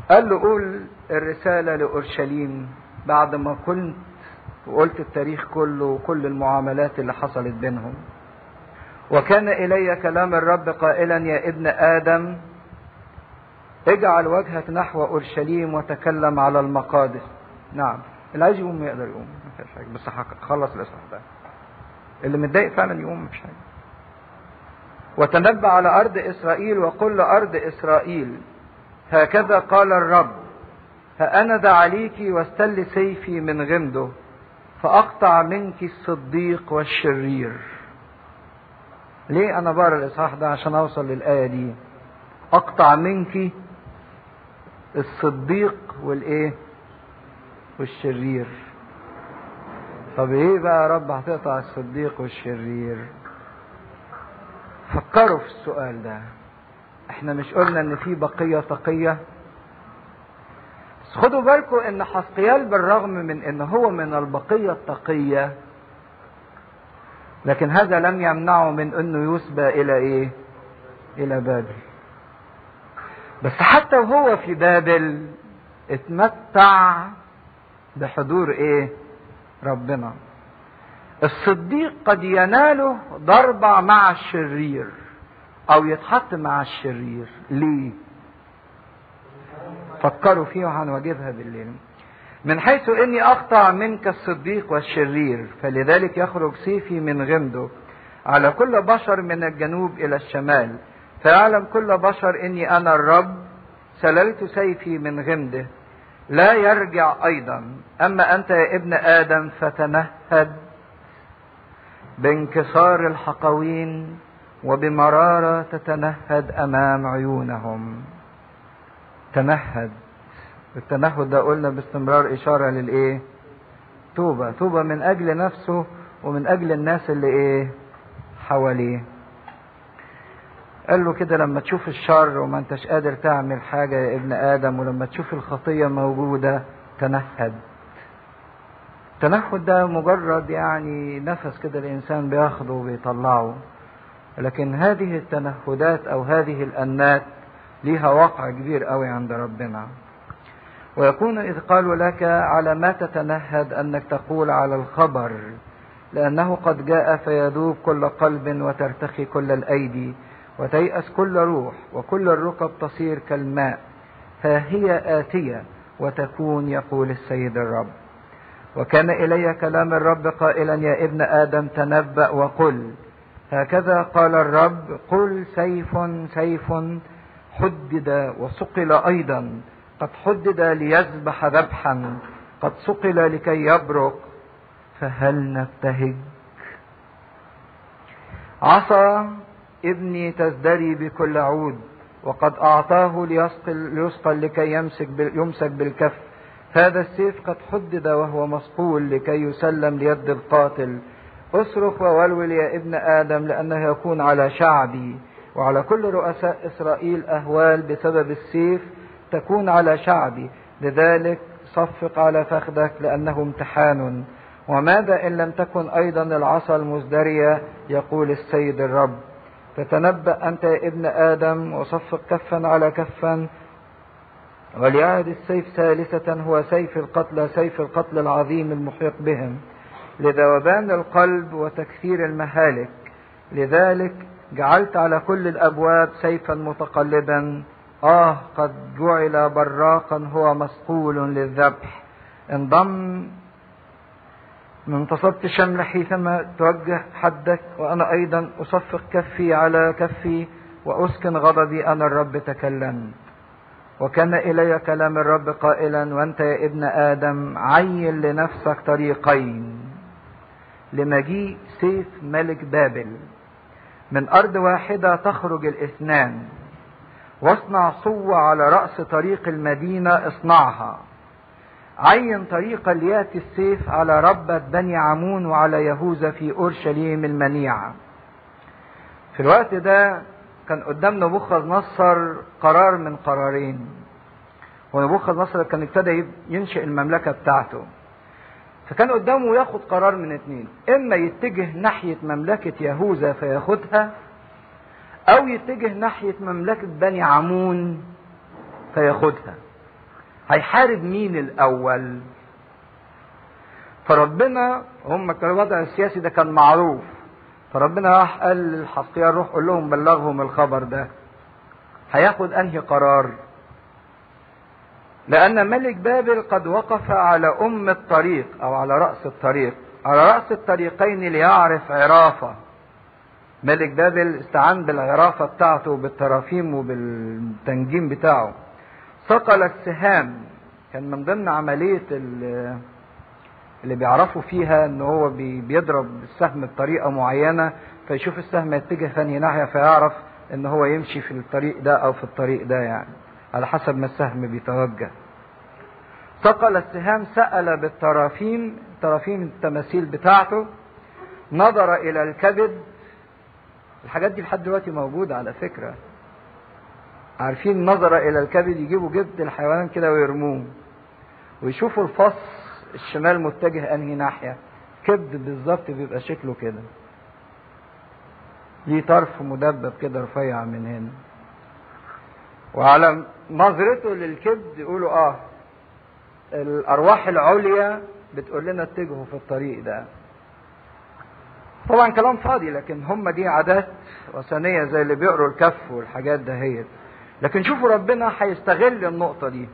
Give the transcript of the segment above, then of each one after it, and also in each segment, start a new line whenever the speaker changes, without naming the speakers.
قال له قول الرسالة لأورشليم بعد ما كنت وقلت التاريخ كله وكل المعاملات اللي حصلت بينهم وكان إلي كلام الرب قائلا يا ابن آدم اجعل وجهك نحو أورشليم وتكلم على المقادس نعم اللي عايز يقوم يقدر يقوم ما فيش حاجة بس خلص الإصحاح ده اللي متضايق فعلا يقوم مفيش حاجة وتنبأ على أرض إسرائيل وقل لأرض إسرائيل هكذا قال الرب فأنا ذا عليك واستل سيفي من غمده فأقطع منك الصديق والشرير ليه أنا بقرا الإصحاح ده عشان أوصل للآية دي أقطع منك الصديق والإيه والشرير طب إيه بقى يا رب هتقطع الصديق والشرير فكروا في السؤال ده احنا مش قلنا ان في بقية تقية بس خدوا بالكم ان حسقيال بالرغم من ان هو من البقية التقية لكن هذا لم يمنعه من انه يسبى الى ايه الى بابل بس حتى وهو في بابل اتمتع بحضور ايه ربنا الصديق قد يناله ضربة مع الشرير او يتحط مع الشرير ليه فكروا فيها وهنواجبها بالليل من حيث اني اقطع منك الصديق والشرير فلذلك يخرج سيفي من غمده على كل بشر من الجنوب الى الشمال فيعلم كل بشر اني انا الرب سللت سيفي من غمده لا يرجع ايضا اما انت يا ابن ادم فتنهد بانكسار الحقوين وبمرارة تتنهد أمام عيونهم تنهد التنهد ده قلنا باستمرار إشارة للإيه توبة توبة من أجل نفسه ومن أجل الناس اللي إيه حواليه قال له كده لما تشوف الشر وما انتش قادر تعمل حاجة يا ابن آدم ولما تشوف الخطية موجودة تنهد التنهد ده مجرد يعني نفس كده الإنسان بياخده وبيطلعه لكن هذه التنهدات او هذه الانات ليها وقع كبير قوي عند ربنا ويكون اذ قالوا لك على ما تتنهد انك تقول على الخبر لانه قد جاء فيذوب كل قلب وترتخي كل الايدي وتيأس كل روح وكل الركب تصير كالماء ها هي آتية وتكون يقول السيد الرب وكان إلي كلام الرب قائلا يا ابن آدم تنبأ وقل هكذا قال الرب قل سيف سيف حدد وصقل ايضا قد حدد ليذبح ذبحا قد صقل لكي يبرق فهل نبتهج عصا ابني تزدري بكل عود وقد اعطاه ليصقل, ليصقل لكي يمسك يمسك بالكف هذا السيف قد حدد وهو مصقول لكي يسلم ليد القاتل اصرخ وولول يا ابن آدم لأنه يكون على شعبي وعلى كل رؤساء إسرائيل أهوال بسبب السيف تكون على شعبي لذلك صفق على فخذك لأنه امتحان وماذا إن لم تكن أيضا العصا المزدرية يقول السيد الرب تتنبأ أنت يا ابن آدم وصفق كفا على كفا وليعد السيف ثالثة هو سيف القتلى سيف القتل العظيم المحيط بهم لذوبان القلب وتكثير المهالك لذلك جعلت على كل الابواب سيفا متقلبا اه قد جعل براقا هو مسقول للذبح انضم انتصبت شمل حيثما توجه حدك وانا ايضا اصفق كفي على كفي واسكن غضبي انا الرب تكلمت وكان الي كلام الرب قائلا وانت يا ابن ادم عين لنفسك طريقين لمجيء سيف ملك بابل من أرض واحدة تخرج الاثنان واصنع صوة على رأس طريق المدينة اصنعها عين طريقا ليأتي السيف على ربة بني عمون وعلى يهوذا في أورشليم المنيعة في الوقت ده كان قدام نبوخذ نصر قرار من قرارين ونبوخذ نصر كان ابتدى ينشئ المملكة بتاعته فكان قدامه ياخد قرار من اتنين اما يتجه ناحية مملكة يهوذا فياخدها او يتجه ناحية مملكة بني عمون فياخدها هيحارب مين الاول فربنا هم كان الوضع السياسي ده كان معروف فربنا راح قال للحقيقة روح قول لهم بلغهم الخبر ده هياخد انهي قرار لان ملك بابل قد وقف على ام الطريق او على راس الطريق على راس الطريقين ليعرف عرافه ملك بابل استعان بالعرافه بتاعته وبالترافيم وبالتنجيم بتاعه صقل السهام كان من ضمن عمليه اللي بيعرفوا فيها ان هو بيضرب السهم بطريقه معينه فيشوف السهم يتجه ثاني ناحيه فيعرف ان هو يمشي في الطريق ده او في الطريق ده يعني على حسب ما السهم بيتوجه صقل السهام سأل بالترافيم ترافيم التماثيل بتاعته نظر الى الكبد الحاجات دي لحد دلوقتي موجودة على فكرة عارفين نظر الى الكبد يجيبوا جد الحيوان كده ويرموه ويشوفوا الفص الشمال متجه انهي ناحية كبد بالظبط بيبقى شكله كده ليه طرف مدبب كده رفيع من هنا وعلى نظرته للكبد يقولوا اه الارواح العليا بتقول لنا اتجهوا في الطريق ده طبعا كلام فاضي لكن هم دي عادات وثنيه زي اللي بيقروا الكف والحاجات دهيت لكن شوفوا ربنا هيستغل النقطه دي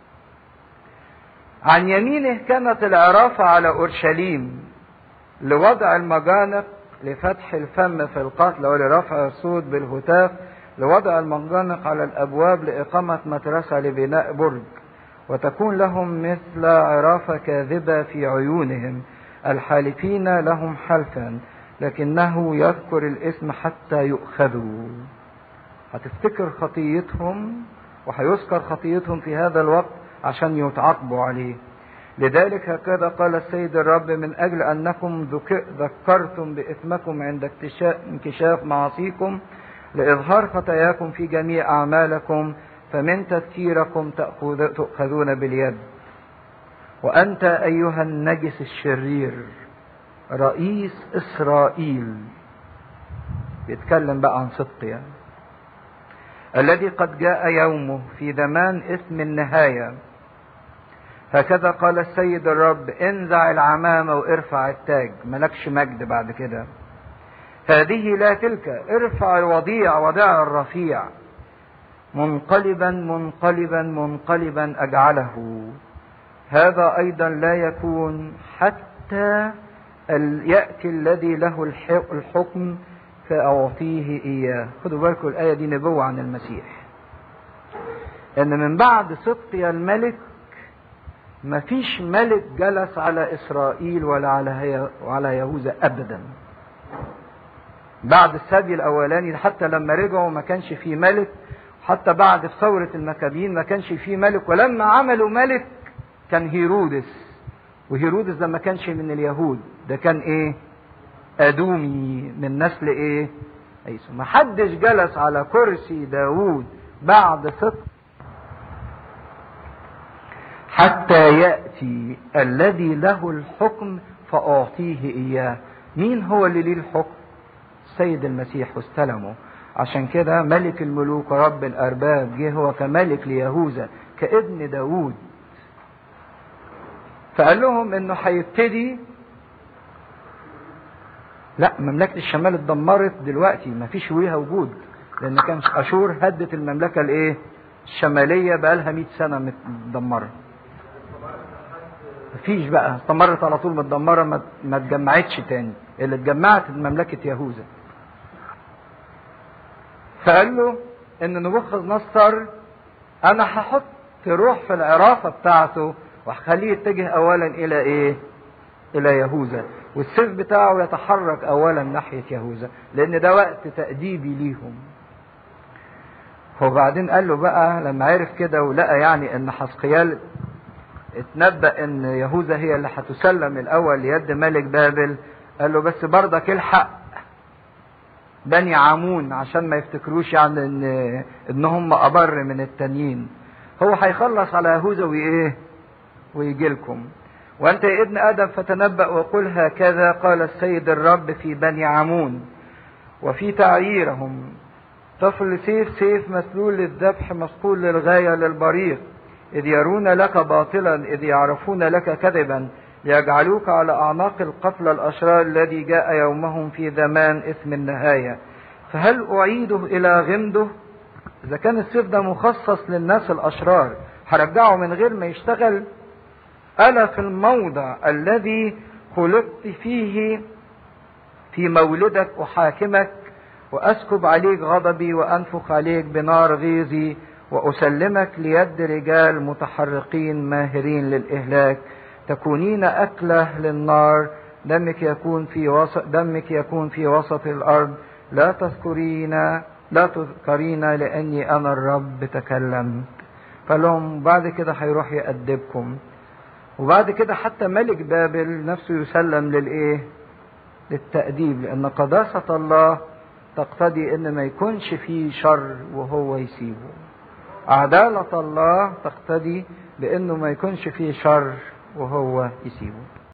عن يمينه كانت العرافه على اورشليم لوضع المجانق لفتح الفم في القتل ولرفع الصوت بالهتاف لوضع المنجنق على الابواب لاقامه مدرسه لبناء برج وتكون لهم مثل عرافه كاذبه في عيونهم الحالفين لهم حلفا لكنه يذكر الاسم حتى يؤخذوا هتفتكر خطيتهم وهيذكر خطيتهم في هذا الوقت عشان يتعاقبوا عليه لذلك هكذا قال السيد الرب من أجل أنكم ذكرتم بإثمكم عند انكشاف معاصيكم لإظهار خطاياكم في جميع أعمالكم فمن تذكيركم تؤخذون باليد وأنت أيها النجس الشرير رئيس إسرائيل بيتكلم بقى عن صدقيا الذي قد جاء يومه في زمان اسم النهايه هكذا قال السيد الرب انزع العمامة وارفع التاج ملكش مجد بعد كده هذه لا تلك ارفع الوضيع ودع الرفيع منقلبا منقلبا منقلبا اجعله هذا ايضا لا يكون حتى ياتي الذي له الحكم فاعطيه اياه خدوا بالكم الايه دي نبوه عن المسيح ان من بعد صدقي الملك ما فيش ملك جلس على اسرائيل ولا على وعلى يهوذا ابدا بعد السبي الاولاني حتى لما رجعوا ما كانش في ملك حتى بعد في ثورة المكابين ما كانش في ملك ولما عملوا ملك كان هيرودس وهيرودس ده ما كانش من اليهود ده كان ايه ادومي من نسل ايه عيسو ما حدش جلس على كرسي داوود بعد صدق حتى يأتي الذي له الحكم فأعطيه إياه مين هو اللي ليه الحكم السيد المسيح واستلمه عشان كده ملك الملوك ورب الأرباب جه هو كملك ليهوذا كابن داوود فقال لهم انه هيبتدي لا مملكة الشمال اتدمرت دلوقتي ما فيش ليها وجود لان كان اشور هدت المملكة الايه الشمالية بقالها 100 سنة متدمرة مفيش بقى استمرت على طول متدمرة ما, ما اتجمعتش تاني اللي اتجمعت مملكة يهوذا فقال له ان نبوخذ نصر انا هحط روح في العرافة بتاعته وهخليه يتجه اولا الى ايه الى يهوذا والسيف بتاعه يتحرك اولا ناحية يهوذا لان ده وقت تأديبي ليهم وبعدين قال له بقى لما عرف كده ولقى يعني ان حسقيال اتنبأ ان يهوذا هي اللي هتسلم الاول ليد ملك بابل قال له بس برضك الحق بني عمون عشان ما يفتكروش يعني ان ان هم ابر من التانيين هو هيخلص على يهوذا وايه ويجي لكم وانت يا ابن ادم فتنبأ وقل هكذا قال السيد الرب في بني عمون وفي تعييرهم طفل سيف سيف مسلول للذبح مسقول للغاية للبريق إذ يرون لك باطلا إذ يعرفون لك كذبا ليجعلوك على أعناق القتلى الأشرار الذي جاء يومهم في زمان اسم النهاية فهل أعيده إلى غمده إذا كان السيف ده مخصص للناس الأشرار هرجعه من غير ما يشتغل ألا في الموضع الذي خلقت فيه في مولدك أحاكمك وأسكب عليك غضبي وأنفخ عليك بنار غيظي وأسلمك ليد رجال متحرقين ماهرين للإهلاك تكونين أكلة للنار دمك يكون في وسط دمك يكون في وسط الأرض لا تذكرين لا تذكرين لأني أنا الرب تكلمت فلهم بعد كده هيروح يأدبكم وبعد كده حتى ملك بابل نفسه يسلم للإيه؟ للتأديب لأن قداسة الله تقتضي ان ما يكونش فيه شر وهو يسيبه عدالة الله تقتضي بانه ما يكونش فيه شر وهو يسيبه